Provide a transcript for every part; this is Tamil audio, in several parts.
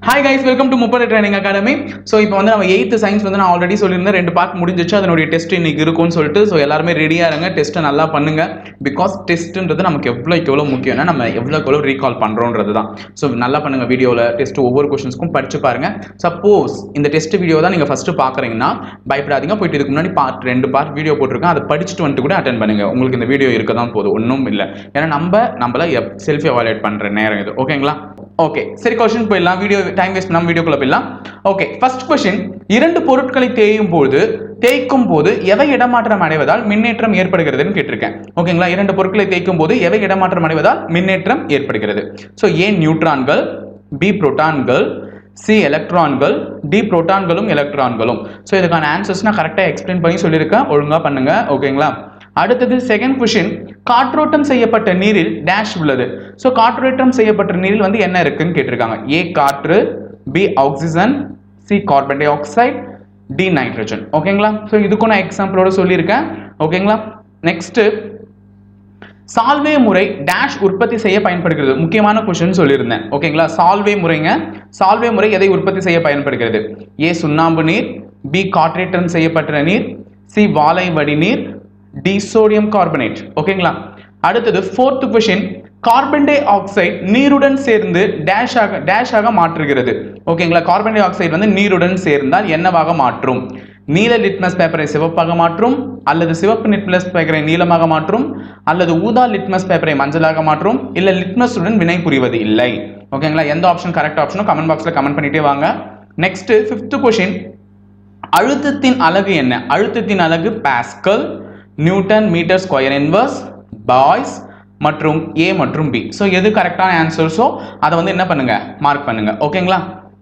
ஹாய் கைஸ் வெல்கம் டு முப்படை ட்ரைனிங் அகாடமி ஸோ இப்போ வந்து நம்ம எயித்து சயின்ஸ் வந்து நான் ஆல்ரெடி சொல்லியிருந்தேன் ரெண்டு பார்ட் முடிஞ்சிச்சு அதனுடைய டெஸ்ட் இன்னைக்கு இருக்கும்னு சொல்லிட்டு ஸோ எல்லாருமே ரெடியாக இருங்க டெஸ்ட்டை நல்லா பண்ணுங்க பிகாஸ் டெஸ்ட்டுன்றது நமக்கு எவ்வளோக்கு எவ்வளோ முக்கியம்னா நம்ம எவ்வளோக்கு எவ்வளோ ரீகால் பண்ணுறோன்றது தான் ஸோ நல்லா பண்ணுங்க வீடியோவில் டெஸ்ட் ஒவ்வொரு கொஷின்ஸ்க்கும் படிச்சு பாருங்க சப்போஸ் இந்த டெஸ்ட் வீடியோ தான் நீங்கள் ஃபஸ்ட்டு பார்க்குறீங்கன்னா பயப்படாதீங்க போயிட்டு இதுக்கு முன்னாடி பார்ட் ரெண்டு பார்ட் வீடியோ போட்டிருக்கேன் அதை படிச்சுட்டு வந்துட்டு கூட அட்டன் பண்ணுங்க உங்களுக்கு இந்த வீடியோ இருக்க தான் போதும் ஒன்றும் இல்லை ஏன்னா நம்ம நம்மள செல்ஃபி அவாய்ட் பண்ணுற நேரம் இது ஓகேங்களா ஓகே சரி கொஸ்டின் போயிடலாம் வீடியோ டைம் வேஸ்ட் நம்ம வீடியோக்குள்ள போயிடலாம் ஓகே ஃபர்ஸ்ட் கொஸ்டின் இரண்டு பொருட்களை தேயும் போது தேய்க்கும் போது எவை இடமாற்றம் அடைவதால் மின்னேற்றம் ஏற்படுகிறதுன்னு கேட்டிருக்கேன் ஓகேங்களா இரண்டு பொருட்களை தேய்க்கும் போது எவை இடமாற்றம் அடைவதால் மின்னேற்றம் ஏற்படுகிறது ஸோ ஏ நியூட்ரான்கள் பி புரோட்டான்கள் சி எலக்ட்ரான்கள் டி புரோட்டான்களும் எலக்ட்ரான்களும் ஸோ இதுக்கான ஆன்சர்ஸ் நான் கரெக்டாக எக்ஸ்பிளைன் பண்ணி சொல்லியிருக்கேன் ஒழுங்காக பண்ணுங்க ஓகேங்களா அடுத்தது செகண்ட் கொஷின் காற்றோட்டம் செய்யப்பட்ட நீரில் டேஷ் உள்ளது ஸோ காற்றோட்டம் செய்யப்பட்ட நீரில் வந்து என்ன இருக்குன்னு கேட்டிருக்காங்க ஏ காற்று B oxygen C carbon dioxide D nitrogen ஓகேங்களா ஸோ இதுக்கும் நான் எக்ஸாம்பிளோட சொல்லியிருக்கேன் ஓகேங்களா நெக்ஸ்ட்டு சால்வே முறை டேஷ் உற்பத்தி செய்ய பயன்படுகிறது முக்கியமான கொஸ்டின் சொல்லியிருந்தேன் ஓகேங்களா சால்வே முறைங்க சால்வே முறை எதை உற்பத்தி செய்ய பயன்படுகிறது ஏ சுண்ணாம்பு நீர் பி காற்றேற்றம் செய்யப்பட்ட நீர் சி வாலை வடி நீர் டி சோடியம் கார்பனேட் ஓகேங்களா அடுத்தது fourth question carbon dioxide நீருடன் சேர்ந்து டேஷ் ஆக டேஷ் ஆக மாற்றுகிறது ஓகேங்களா கார்பன் டை ஆக்சைடு வந்து நீருடன் சேர்ந்தால் என்னவாக மாற்றும் நீல லிட்மஸ் பேப்பரை சிவப்பாக மாற்றும் அல்லது சிவப்பு லிட்மஸ் பேப்பரை நீலமாக மாற்றும் அல்லது ஊதா லிட்மஸ் பேப்பரை மஞ்சளாக மாற்றும் இல்ல லிட்மஸுடன் வினை புரிவது இல்லை ஓகேங்களா எந்த ஆப்ஷன் கரெக்ட் ஆப்ஷனும் கமெண்ட் பாக்ஸ்ல கமெண்ட் பண்ணிட்டே வாங்க நெக்ஸ்ட் ஃபிஃப்த் கொஷின் அழுத்தத்தின் அலகு என்ன அழுத்தத்தின் அலகு pascal newton metre square inverse poise மற்றும் ஏ மற்றும் பி ஸோ எது கரெக்டான ஆன்சர்ஸோ அதை வந்து என்ன பண்ணுங்க மார்க் பண்ணுங்க ஓகேங்களா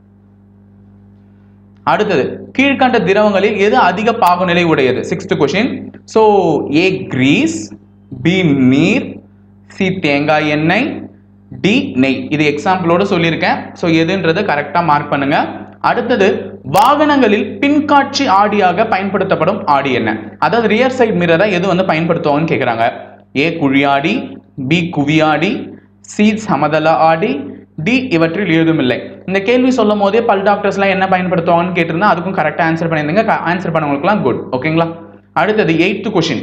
அடுத்தது கீழ்கண்ட திரவங்களில் எது அதிக பாகுநிலை உடையது sixth question so A grease B நீர் சி தேங்காய் எண்ணெய் டி நெய் இது எக்ஸாம்பிளோட சொல்லியிருக்கேன் ஸோ எதுன்றது கரெக்டாக மார்க் பண்ணுங்க அடுத்தது வாகனங்களில் பின்காட்சி ஆடியாக பயன்படுத்தப்படும் ஆடி என்ன அதாவது ரியர் சைடு மிரரை எது வந்து பயன்படுத்துவாங்கன்னு கேட்குறாங்க ஏ குழியாடி பி குவியாடி சி சமதள ஆடி டி இவற்றில் ஏதுமில்லை இந்த கேள்வி சொல்லும் போதே பல் டாக்டர்ஸ்லாம் என்ன பயன்படுத்துவாங்கன்னு கேட்டிருந்தா அதுக்கும் கரெக்டாக ஆன்சர் பண்ணியிருந்தீங்க ஆன்சர் பண்ணவங்களுக்குலாம் குட் ஓகேங்களா அடுத்தது எயித்து கொஷின்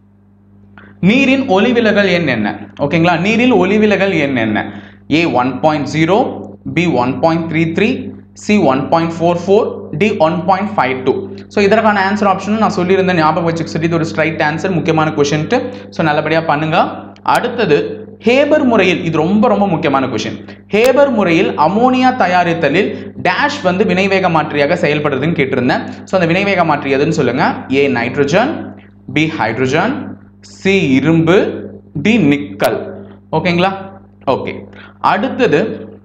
நீரின் ஒளிவிலகல் எண் என்ன ஓகேங்களா நீரில் ஒளிவிலகல் எண் என்ன A one point zero B one point three three C one point four four D one point five two so இதற்கான ஆன்சர் ஆப்ஷனும் நான் சொல்லியிருந்தேன் ஞாபகம் வச்சுக்க சொல்லி இது ஒரு ஸ்ட்ரைட் ஆன்சர் முக்கியமான கொஷின்ட்டு ஸோ நல்லபடியாக பண்ணுங்க அடுத்தது ஹேபர் முறையில் இது ரொம்ப ரொம்ப முக்கியமான கொஷின் ஹேபர் முறையில் அமோனியா தயாரித்தலில் டேஷ் வந்து வினைவேக மாற்றியாக செயல்படுறதுன்னு கேட்டிருந்தேன் ஸோ அந்த வினைவேக மாற்றி எதுன்னு சொல்லுங்க A nitrogen B hydrogen C இரும்பு டி நிக்கல் ஓகேங்களா ஓகே அடுத்தது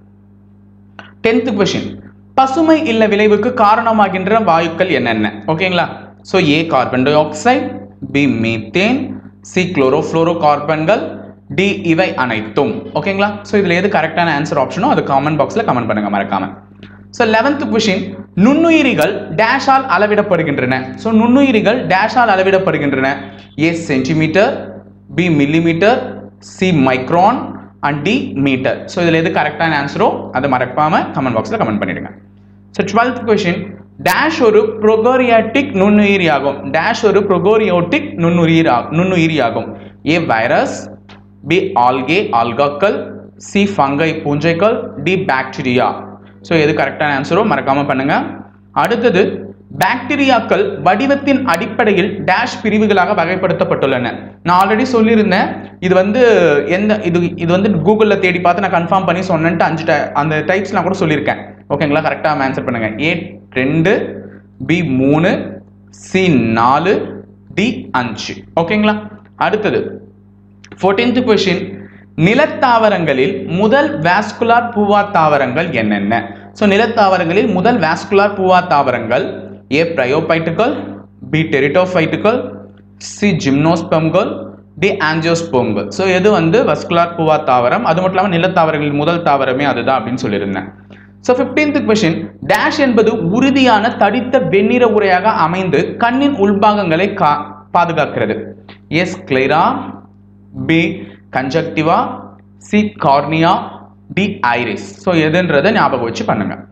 டென்த் கொஷின் பசுமை இல்ல விளைவுக்கு காரணமாகின்ற வாயுக்கள் என்னென்ன ஓகேங்களா so A carbon dioxide B methane C chlorofluorocarbons D இவை அனைத்தும் ஓகேங்களா ஸோ இதில் எது கரெக்டான ஆன்சர் ஆப்ஷனோ அது காமெண்ட் பாக்ஸில் கமெண்ட் பண்ணுங்க மறக்காம ஸோ லெவன்த் கொஷின் நுண்ணுயிரிகள் டேஷால் அளவிடப்படுகின்றன ஸோ நுண்ணுயிரிகள் டேஷால் அளவிடப்படுகின்றன A centimetre B millimetre C micron and D metre so இதில் எது கரெக்டான ஆன்சரோ அதை மறக்காம கமெண்ட் பாக்ஸில் கமெண்ட் பண்ணிடுங்க ஸோ டுவெல்த் கொஷின் டேஷ் ஒரு ப்ரொகோரியாட்டிக் நுண்ணுயிரி ஆகும் டேஷ் ஒரு ப்ரொகோரியோட்டிக் நுண்ணுயிர் நுண்ணுயிரி ஆகும் ஏ வைரஸ் பி ஆல்கே ஆல்காக்கள் சி ஃபங்கை பூஞ்சைகள் டி பாக்டீரியா ஸோ எது கரெக்டான ஆன்சரோ மறக்காம பண்ணுங்க அடுத்தது பாக்டீரியாக்கள் வடிவத்தின் அடிப்படையில் டேஷ் பிரிவுகளாக வகைப்படுத்தப்பட்டுள்ளன நான் ஆல்ரெடி சொல்லியிருந்தேன் இது வந்து எந்த இது இது வந்து கூகுளில் தேடி பார்த்து நான் கன்ஃபார்ம் பண்ணி சொன்னேன்ட்டு அஞ்சு ti- அந்த டைப்ஸ் நான் கூட சொல்லியிருக்கேன் ஓகேங்களா கரெக்டாக ஆன்சர் பண்ணுங்க ஏ ரெண்டு பி மூணு சி நாலு டி அஞ்சு ஓகேங்களா அடுத்தது ஃபோர்டீன்த் கொஷின் நிலத்தாவரங்களில் முதல் வாஸ்குலார் பூவா தாவரங்கள் என்னென்ன ஸோ நிலத்தாவரங்களில் முதல் வாஸ்குலார் பூவா தாவரங்கள் ஏ பிரயோபைட்டுகள் பி டெரிட்டோஃபைட்டுகள் சி ஜிம்னோஸ்பம்கள் டி ஆஞ்சியோஸ்போம்கள் ஸோ எது வந்து வஸ்குலார் பூவா தாவரம் அது மட்டும் இல்லாமல் நிலத்தாவரங்களில் முதல் தாவரமே அதுதான் அப்படின்னு சொல்லியிருந்தேன் ஸோ ஃபிஃப்டீன்த் கொஷின் டேஷ் என்பது உறுதியான தடித்த வெண்ணிற உரையாக அமைந்து கண்ணின் உள்பாகங்களை கா பாதுகாக்கிறது sclera B conjunctiva C cornea D iris so எதுன்றதை ஞாபகம் வச்சு பண்ணுங்க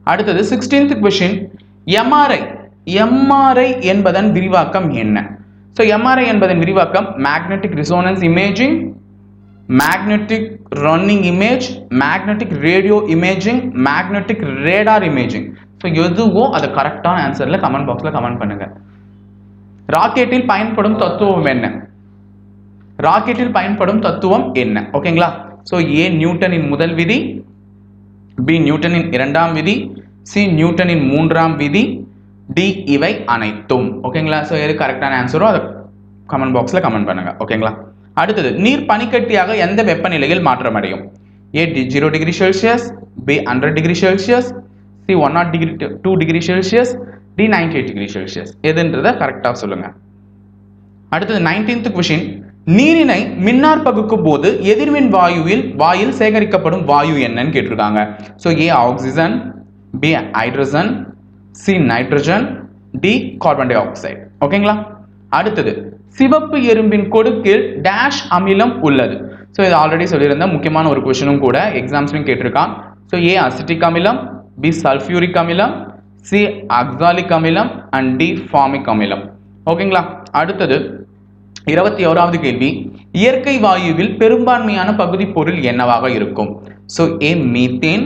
அடுத்தது சிக்ஸ்டீன்த் கொஷின் எம்ஆர்ஐ எம்ஆர்ஐ என்பதன் விரிவாக்கம் என்ன ஸோ எம்ஆர்ஐ என்பதன் விரிவாக்கம் magnetic resonance imaging magnetic running image magnetic radio imaging magnetic radar imaging so எதுவோ அதை கரெக்டான ஆன்சர்ல கமெண்ட் பாக்ஸ்ல கமெண்ட் பண்ணுங்க ராக்கெட்டில் பயன்படும் தத்துவம் என்ன ராக்கெட்டில் பயன்படும் தத்துவம் என்ன ஓகேங்களா ஸோ ஏ நியூட்டனின் முதல் விதி பி நியூட்டனின் இரண்டாம் விதி சி நியூட்டனின் மூன்றாம் விதி டி இவை அனைத்தும் ஓகேங்களா ஸோ எது கரெக்டான ஆன்சரோ அதை கமெண்ட் பாக்ஸில் கமெண்ட் பண்ணுங்க ஓகேங்களா அடுத்தது நீர் பனிக்கட்டியாக எந்த வெப்பநிலையில் மாற்றம் அடையும் A D zero degree Celsius B hundred degree Celsius C one nought degree two degree Celsius D ninety eight degree Celsius எதுன்றதை கரெக்டாக சொல்லுங்க அடுத்தது நைன்டீன்த் கொஷின் நீரினை மின்னார் பகுக்கும் போது எதிர்மின் வாயுவில் வாயில் சேகரிக்கப்படும் வாயு என்னன்னு கேட்டிருக்காங்க so A oxygen B hydrogen C nitrogen D carbon dioxide ஓகேங்களா அடுத்தது சிவப்பு எறும்பின் கொடுக்கில் டேஷ் அமிலம் உள்ளது ஸோ இது ஆல்ரெடி சொல்லியிருந்தேன் முக்கியமான ஒரு கொஷனும் கூட எக்ஸாம்ஸ்லையும் கேட்டிருக்கான் ஸோ ஏ அசிட்டிக் அமிலம் பி சல்ஃபியூரிக் அமிலம் சி அக்சாலிக் அமிலம் அண்ட் டி ஃபார்மிக் அமிலம் ஓகேங்களா அடுத்தது இருபத்தி ஓராவது கேள்வி இயற்கை வாயுவில் பெரும்பான்மையான பகுதி பொருள் என்னவாக இருக்கும் so A methane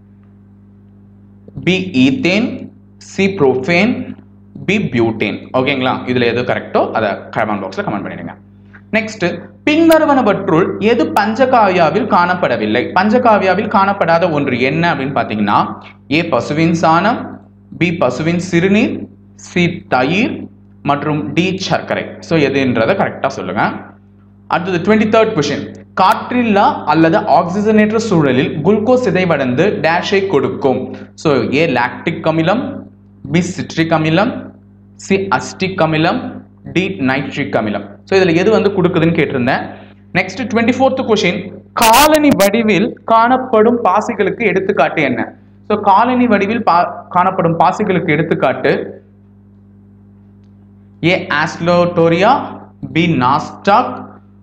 B ethane C propane B butane ஓகேங்களா இதுல எது கரெக்டோ அதை கமெண்ட் பாக்ஸ்ல கமெண்ட் பண்ணிடுங்க நெக்ஸ்ட் பின்வருவனவற்றுள் எது பஞ்சகாவியாவில் காணப்படவில்லை பஞ்சகாவியாவில் காணப்படாத ஒன்று என்ன அப்படின்னு பார்த்தீங்கன்னா ஏ பசுவின் சாணம் பி பசுவின் சிறுநீர் சி தயிர் மற்றும் டி சர்க்கரை ஸோ எதுன்றதை கரெக்டாக சொல்லுங்க அடுத்தது டுவெண்ட்டி தேர்ட் கொஷின் காற்றில்லா அல்லது ஆக்சிஜனேற்ற சூழலில் குளுக்கோஸ் சிதைவடைந்து டேஷை கொடுக்கும் ஸோ ஏ லாக்டிக் அமிலம் பி சிட்ரிக் அமிலம் சி அஸ்டிக் அமிலம் டி நைட்ரிக் அமிலம் ஸோ இதில் எது வந்து கொடுக்குதுன்னு கேட்டிருந்தேன் next twenty fourth question colony வடிவில் காணப்படும் பாசிகளுக்கு எடுத்துக்காட்டு என்ன ஸோ காலனி வடிவில் பா காணப்படும் பாசிகளுக்கு எடுத்துக்காட்டு A oscillatoria B nostoc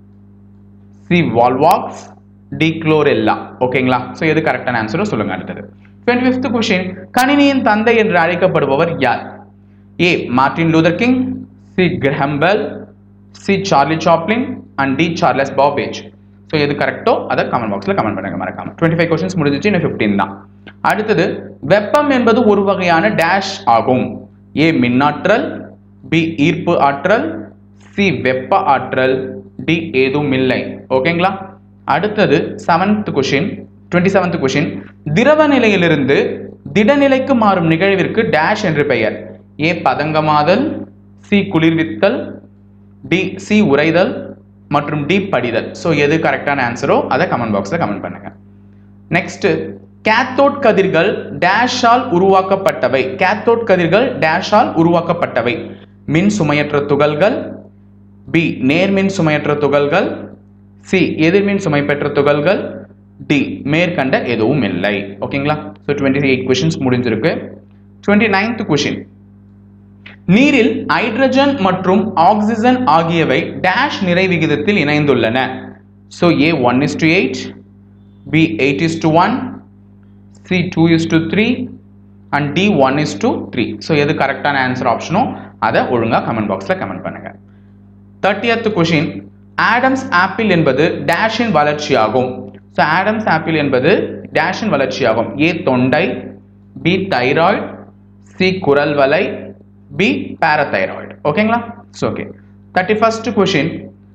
C volvox D chlorella ஓகேங்களா ஸோ எது கரெக்டான ஆன்சரும் சொல்லுங்க அடுத்தது டுவெண்ட்டி ஃபிஃப்த் கொஷின் கணினியின் தந்தை என்று அழைக்கப்படுபவர் யார் A Martin Luther King C Graham Bell C Charlie Chaplin and D Charles Babbage so எது கரெக்டோ அதை கமெண்ட் பாக்ஸில் கமெண்ட் பண்ணுங்க மறக்காம டுவெண்ட்டி ஃபைவ் கொஸ்டின்ஸ் முடிஞ்சிச்சு இன்னும் ஃபிஃப்டீன் தான் அடுத்தது வெப்பம் என்பது ஒரு வகையான டேஷ் ஆகும் ஏ மின்னாற்றல் பி ஈர்ப்பு ஆற்றல் சி வெப்ப ஆற்றல் டி ஏதும் இல்லை ஓகேங்களா அடுத்தது seventh question twenty seventh question திரவ நிலையிலிருந்து திடநிலைக்கு மாறும் நிகழ்விற்கு டேஷ் என்று பெயர் ஏ பதங்கமாதல் சி குளிர்வித்தல் டி சி உறைதல் மற்றும் டி படிதல் ஸோ எது கரெக்டான ஆன்சரோ அதை கமெண்ட் பாக்ஸில் கமெண்ட் பண்ணுங்க நெக்ஸ்ட் கேத்தோட் கதிர்கள் டேஷால் உருவாக்கப்பட்டவை கேத்தோட் கதிர்கள் டேஷால் உருவாக்கப்பட்டவை மின் சுமையற்ற துகள்கள் பி நேர்மின் சுமையற்ற துகள்கள் சி எதிர்மின் சுமை பெற்ற துகள்கள் டி மேற்கண்ட எதுவும் இல்லை ஓகேங்களா ஸோ டுவெண்ட்டி எயிட் கொஷின்ஸ் முடிஞ்சிருக்கு டுவெண்ட்டி நைன்த் கொஷின் நீரில் ஹைட்ரஜன் மற்றும் ஆக்சிஜன் ஆகியவை டேஷ் நிறை விகிதத்தில் இணைந்துள்ளன so A one is to eight B eight is to one C two is to three and D one is to three so எது கரெக்டான ஆன்சர் ஆப்ஷனோ அதை ஒழுங்காக கமெண்ட் பாக்ஸில் கமெண்ட் பண்ணுங்க தேர்ட்டியத் கொஷின் ஆடம்ஸ் ஆப்பிள் என்பது டேஷின் வளர்ச்சியாகும் ஸோ ஆடம்ஸ் ஆப்பிள் என்பது டேஷின் வளர்ச்சியாகும் ஏ தொண்டை பி தைராய்டு சி குரல் வலை பி பாரதைராய்டு ஓகேங்களா so okay thirty first question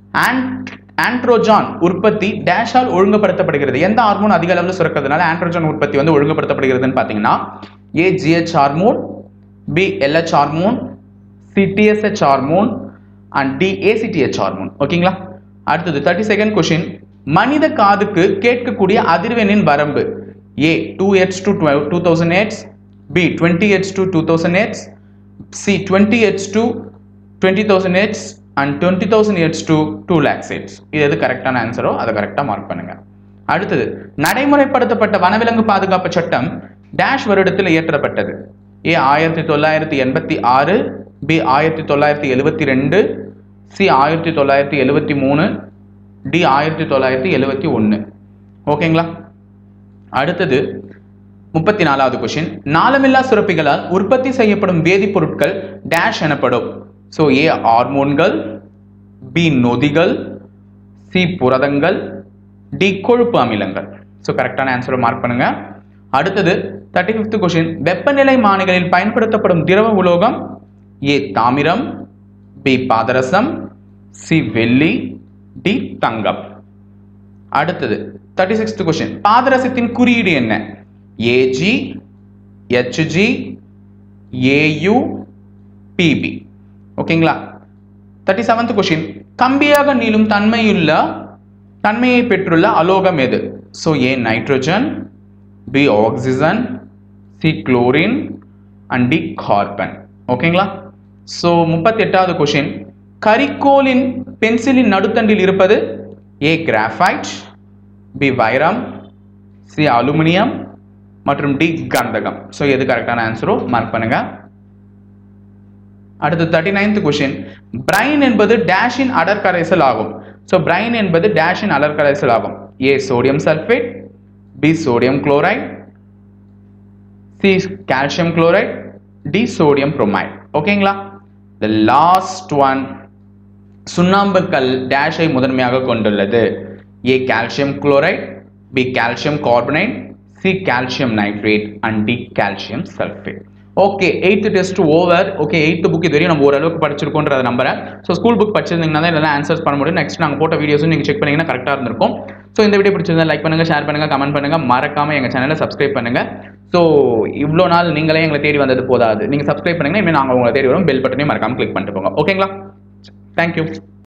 androgen உற்பத்தி டேஷால் ஒழுங்குபடுத்தப்படுகிறது எந்த ஹார்மோன் அதிக அளவில் சுரக்கிறதுனால ஆண்ட்ரோஜான் உற்பத்தி வந்து ஒழுங்குபடுத்தப்படுகிறதுன்னு பார்த்தீங்கன்னா A GH hormone B LH hormone C TSH hormone and D ACTH hormone ஓகேங்களா அடுத்தது தேர்ட்டி செகண்ட் கொஷின் மனித காதுக்கு கேட்கக்கூடிய அதிர்வெண்ணின் வரம்பு A two hertz to two thousand hertz B twenty hertz to two thousand hertz C twenty hertz to twenty thousand hertz and twenty thousand hertz to two lakhs hertz இது எது கரெக்டான ஆன்சரோ அதை கரெக்டாக மார்க் பண்ணுங்க அடுத்தது நடைமுறைப்படுத்தப்பட்ட வனவிலங்கு பாதுகாப்பு சட்டம் டேஷ் வருடத்தில் இயற்றப்பட்டது ஏ ஆயிரத்தி தொள்ளாயிரத்தி எண்பத்தி ஆறு பி ஆயிரத்தி தொள்ளாயிரத்தி எழுபத்தி ரெண்டு சி ஆயிரத்தி தொள்ளாயிரத்தி எழுபத்தி மூணு டி ஆயிரத்தி தொள்ளாயிரத்தி எழுபத்தி ஒன்று ஓகேங்களா அடுத்தது முப்பத்தி நாலாவது கொஸ்டின் நாளமில்லா சுரப்பிகளால் உற்பத்தி செய்யப்படும் வேதிப்பொருட்கள் டேஷ் எனப்படும் ஸோ ஏ ஹார்மோன்கள் பி நொதிகள் சி புரதங்கள் டி கொழுப்பு அமிலங்கள் ஸோ கரெக்டான ஆன்சரை மார்க் பண்ணுங்க அடுத்தது தேர்ட்டி ஃபிஃப்த் கொஸ்டின் வெப்பநிலை மானிகளில் பயன்படுத்தப்படும் திரவ உலோகம் ஏ தாமிரம் பி பாதரசம் சி வெள்ளி டி தங்கம் அடுத்தது தேர்ட்டி சிக்ஸ்த் கொஸ்டின் பாதரசத்தின் குறியீடு என்ன ஏஜி ஹெச்ஜி ஏயு பிபி ஓகேங்களா தேர்ட்டி செவன்த் கொஸ்டின் கம்பியாக நீளும் தன்மையுள்ள தன்மையை பெற்றுள்ள அலோகம் எது so A nitrogen B oxygen C chlorine and D carbon ஓகேங்களா ஸோ முப்பத்தி எட்டாவது கொஷின் கரிக்கோலின் பென்சிலின் நடுத்தண்டில் இருப்பது ஏ கிராஃபைட் பி வைரம் சி அலுமினியம் மற்றும் டி கந்தகம் ஸோ எது கரெக்டான ஆன்சரோ மார்க் பண்ணுங்க அடுத்து தேர்ட்டி நைன்த் கொஷின் பிரைன் என்பது டேஷின் அடர்கரைசல் ஆகும் ஸோ பிரைன் என்பது டேஷின் அடர்கரைசல் ஆகும் A sodium sulphate B sodium chloride C calcium chloride D sodium bromide ஓகேங்களா த லாஸ்ட் ஒன் சுண்ணாம்புக்கல் டேஷை முதன்மையாக கொண்டுள்ளது A calcium chloride B calcium carbonate C calcium nitrate and D calcium sulphate okay eighth test over okay eighth book இது வரையும் நம்ம ஓரளவுக்கு படிச்சிருக்கோன்றத நம்புறேன் ஸோ ஸ்கூல் புக் படிச்சிருந்தீங்கன்னா தான் இதெல்லாம் ஆன்சர்ஸ் பண்ண முடியும் நெக்ஸ்ட் நாங்கள் போட்ட வீடியோஸும் நீங்கள் செக் பண்ணீங்கன்னா கரெக்டாக இருந்திருக்கும் ஸோ இந்த வீடியோ பிடிச்சிருந்தா லைக் பண்ணுங்க ஷேர் பண்ணுங்க கமெண்ட் பண்ணுங்க மறக்காம எங்கள் சேனலை சப்ஸ்கிரைப் பண்ணுங்க ஸோ இவ்வளோ நாள் நீங்களே எங்களை தேடி வந்தது போதாது நீங்கள் சப்ஸ்கிரைப் பண்ணுங்க இனிமேல் நாங்கள் உங்களை தேடி வரும் பெல் பட்டனையும் மறக்காம கிளிக் பண்ணிட்டு போங்க ஓகேங்களா தேங்க்யூ